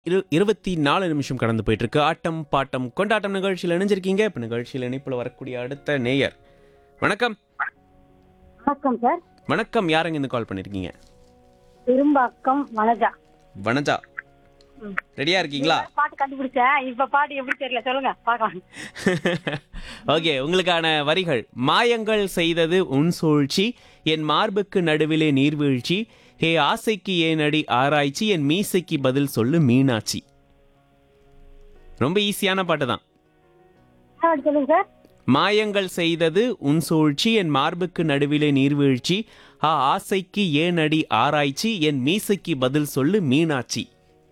இரு இருபத்தி நாலு நிமிஷம் கடந்து போயிட்டு இருக்கு ஆட்டம் பாட்டம் கொண்டாட்டம் நிகழ்ச்சியில் இணைஞ்சிருக்கீங்க இப்போ நிகழ்ச்சியில் இணைப்பில் வரக்கூடிய அடுத்த நேயர் வணக்கம் வணக்கம் சார் வணக்கம் யாருங்க இருந்து கால் பண்ணிருக்கீங்க திரும்பாக்கம் வனஜா வனஜா ம். ரெடியா இருக்கீங்களா பாட்டு கண்டுபிடிச்சேன் இப்ப பாட்டு எப்படி தெரியல சொல்லுங்க பார்க்கலாம் ஓகே உங்களுக்கான வரிகள் மாயங்கள் செய்தது உன் சூழ்ச்சி என் மார்புக்கு நடுவிலே நீர்வீழ்ச்சி ஹே ஆசைக்கு ஏனடி ஆராய்ச்சி என் மீசைக்கு பதில் சொல்லு மீனாட்சி ரொம்ப ஈஸியான பாட்டு தான் என்ன சொல்லுங்க சார் மாயங்கள் செய்தது உன் சூழ்ச்சி என் மார்புக்கு நடுவிலே நீர்வீழ்ச்சி ஆ ஆசைக்கு ஏனடி ஆராய்ச்சி என் மீசைக்கு பதில் சொல்லு மீனாட்சி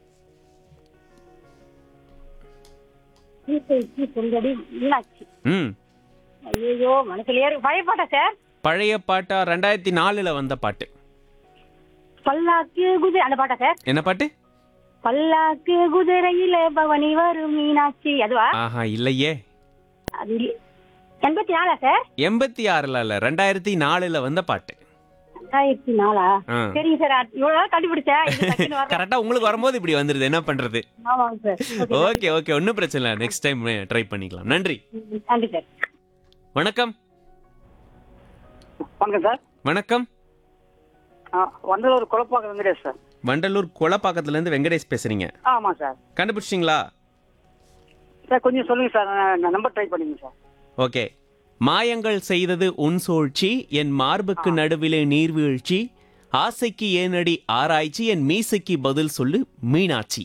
சீசைக்கு சுந்தடி மீனாட்சி ம் ஐயோ மனசுல ஏறு பயப்பட்ட சார் பழைய பாட்டா ரெண்டாயிரத்தி நாலுல வந்த பாட்டு பல்லாக்கு குதிரை அந்த பாட்டா சார் என்ன பாட்டு பல்லாக்கு குதிரையில பவனி வரும் மீனாட்சி அதுவா ஆஹா இல்லையே அது இல்ல- எண்பத்தி நாலா சார் எண்பத்தி ஆறுல இல்ல ரெண்டாயிரத்தி நாலுல வந்த பாட்டு ரெண்டாயிரத்தி நாலா ஆ. சரிங்க சார் அது இவ்வளவு நாள் கண்டுபிடிச்சேன் இது டக்குன்னு வரல. கரெக்டா உங்களுக்கு வரும்போது இப்படி வந்துருது என்ன பண்றது ஆமாங்க சார் Okay. ஓகே ஓகே ஒன்றும் பிரச்சனை இல்லை நெக்ஸ்ட் டைம் ட்ரை பண்ணிக்கலாம் நன்றி நன்றி சார் வணக்கம் வணக்கம் சார் வணக்கம் ஆ, வண்டலூர் குழப்பாக்கம் வெங்கடேஷ் சார் வண்டலூர் கொலப்பாக்கத்துல இருந்து வெங்கடேஷ் பேசுறீங்க ஆமாம் சார் கண்டுபிடிச்சிங்களா சார் கொஞ்சம் சொல்லுங்கள் சார் நான் நம்பர் ட்ரை பண்ணிங்க சார் ஓகே மாயங்கள் செய்தது உன் சூழ்ச்சி என் மார்புக்கு நடுவிலே நீர்வீழ்ச்சி ஆசைக்கு ஏனடி ஆராய்ச்சி என் மீசைக்கு பதில் சொல்லு மீனாட்சி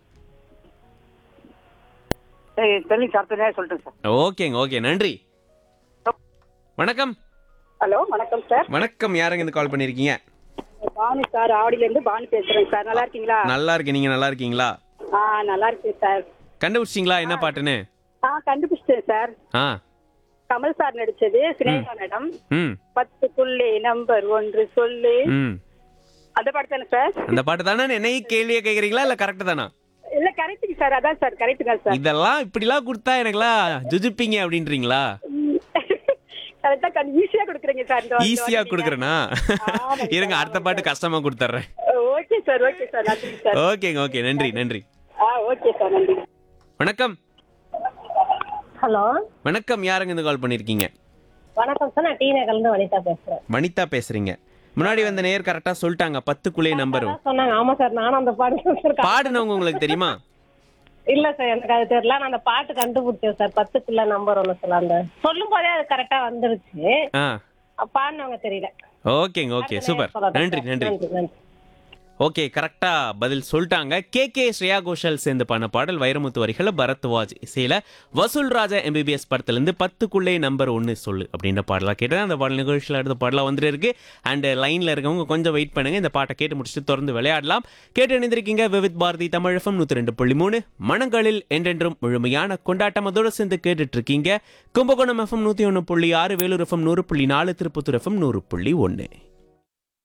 சரி தெரியும் சார் அடுத்த நேரம் சொல்லிட்டேன் சார் ஓகேங்க ஓகே நன்றி வணக்கம் ஹலோ வணக்கம் சார் வணக்கம் யாருங்க இருந்து கால் பண்ணிருக்கீங்க பானு சார் ஆவடியில இருந்து பானு பேசுறேன் சார் நல்லா இருக்கீங்களா நல்லா இருக்கேன் நீங்க நல்லா இருக்கீங்களா ஆ நல்லா இருக்கேன் சார் கண்டுபிடிச்சிங்களா என்ன பாட்டுன்னு ஆ கண்டுபிடிச்சிட்டேன் சார் ஆ கமல் சார் நடிச்சது சினேகா மேடம் ம் பத்துக்குள்ளே நம்பர் ஒன்று சொல்லு ம் அந்த பாட்டு தானே சார் அந்த பாட்டு தானே என்னையும் கேள்வியை கேக்குறீங்களா இல்ல கரெக்ட் தானா இல்ல கரெக்டுங்க சார் அதான் சார் கரெக்ட் தான் சார் இதெல்லாம் இப்படிலாம் கொடுத்தா எனக்குலாம் ஜுஜுப்பீங்க அப்படின்றீங்களா கரெக்டா கண் ஈஸியா கொடுக்குறீங்க சார் இந்த வாட்டி ஈஸியா நீங்க. கொடுக்குறேனா ஆமாங்க இருங்க அடுத்த பாட்டு கஷ்டமா கொடுத்துட்றேன் ஓகே சார் ஓகே சார் நன்றி சார் ஓகேங்க ஓகே நன்றி நன்றி ஆ ஓகே சார் நன்றி வணக்கம் ஹலோ வணக்கம் யாருங்க இருந்து கால் பண்ணிருக்கீங்க வணக்கம் சார் நான் டி நகர்லேருந்து வனிதா பேசுறேன் வனிதா பேசுறீங்க முன்னாடி வந்த நேர் கரெக்டா சொல்லிட்டாங்க பத்துக்குள்ளே நம்பரும் அதான் சொன்னாங்க ஆமா சார் நானும் அந்த பாட்டு சார் பாடுனவங்க உங்களுக்கு தெரியுமா இல்ல சார் எனக்கு அது தெரியல நான் அந்த பாட்டு கண்டுபிடிச்சேன் சார் பத்துக்குள்ள நம்பர் ஒன்று சொல்ல அந்த சொல்லும் போதே அது கரெக்டா வந்துருச்சு ஆ அப்ப பாடினவங்க தெரியல ஓகேங்க ஓகே சூப்பர் சொல்லட்டும் நன்றி சார். நன்றி நன்றி நன்றி ஓகே கரெக்டா பதில் சொல்லிட்டாங்க கே கே ஸ்ரேயா கோஷல் சேர்ந்து பண்ண பாடல் வைரமுத்து வரிகளை பரத்வாஜ் இசையில வசூல் ராஜா எம்பிபிஎஸ் படத்துல இருந்து பத்துக்குள்ளே நம்பர் ஒன்னு சொல்லு அப்படின்ற பாடலா கேட்டது அந்த பாடல் நிகழ்ச்சியில் அடுத்த பாடலா வந்துட்டு இருக்கு அண்ட் லைன்ல இருக்கவங்க கொஞ்சம் வெயிட் பண்ணுங்க இந்த பாட்டை கேட்டு முடிச்சுட்டு தொடர்ந்து விளையாடலாம் கேட்டு இணைந்திருக்கீங்க விவித் பாரதி தமிழ் எஃப்எம் நூத்தி ரெண்டு புள்ளி மூணு மனங்களில் என்றென்றும் முழுமையான கொண்டாட்டம் அதோட சேர்ந்து கேட்டுட்டு இருக்கீங்க கும்பகோணம் எஃப்எம் நூத்தி ஒன்று புள்ளி ஆறு வேலூர் எஃப்எம் நூறு புள்ளி நாலு திருப்பத்தூர் எஃப்எம் நூறு புள்ளி ஒன்று